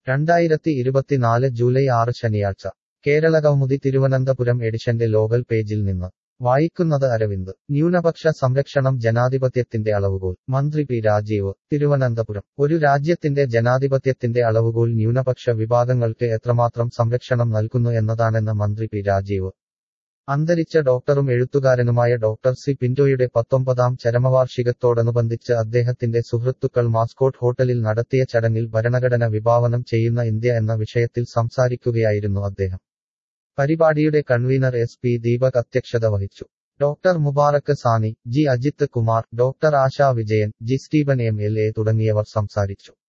രണ്ടായിരത്തി ഇരുപത്തിനാല് ജൂലൈ ആറ് ശനിയാഴ്ച കേരളകൗമുദി തിരുവനന്തപുരം എഡിഷന്റെ ലോകൽ പേജിൽ നിന്ന് വായിക്കുന്നത് അരവിന്ദ് ന്യൂനപക്ഷ സംരക്ഷണം ജനാധിപത്യത്തിന്റെ അളവുകോൽ മന്ത്രി പി രാജീവ് തിരുവനന്തപുരം ഒരു രാജ്യത്തിന്റെ ജനാധിപത്യത്തിന്റെ അളവുകോൽ ന്യൂനപക്ഷ വിഭാഗങ്ങൾക്ക് എത്രമാത്രം സംരക്ഷണം നൽകുന്നു എന്നതാണെന്ന് മന്ത്രി പി രാജീവ് അന്തരിച്ച ഡോക്ടറും എഴുത്തുകാരനുമായ ഡോക്ടർ സി പിന്റോയുടെ പത്തൊമ്പതാം ചരമവാർഷികത്തോടനുബന്ധിച്ച് അദ്ദേഹത്തിന്റെ സുഹൃത്തുക്കൾ മാസ്കോട്ട് ഹോട്ടലിൽ നടത്തിയ ചടങ്ങിൽ ഭരണഘടന വിഭാവനം ചെയ്യുന്ന ഇന്ത്യ എന്ന വിഷയത്തിൽ സംസാരിക്കുകയായിരുന്നു അദ്ദേഹം പരിപാടിയുടെ കൺവീനർ എസ് പി ദീപക് അധ്യക്ഷത വഹിച്ചു doctor Mubarak Sani G Ajith Kumar doctor Asha Vijayan G Steven M L A തുടങ്ങിയവർ സംസാരിച്ചു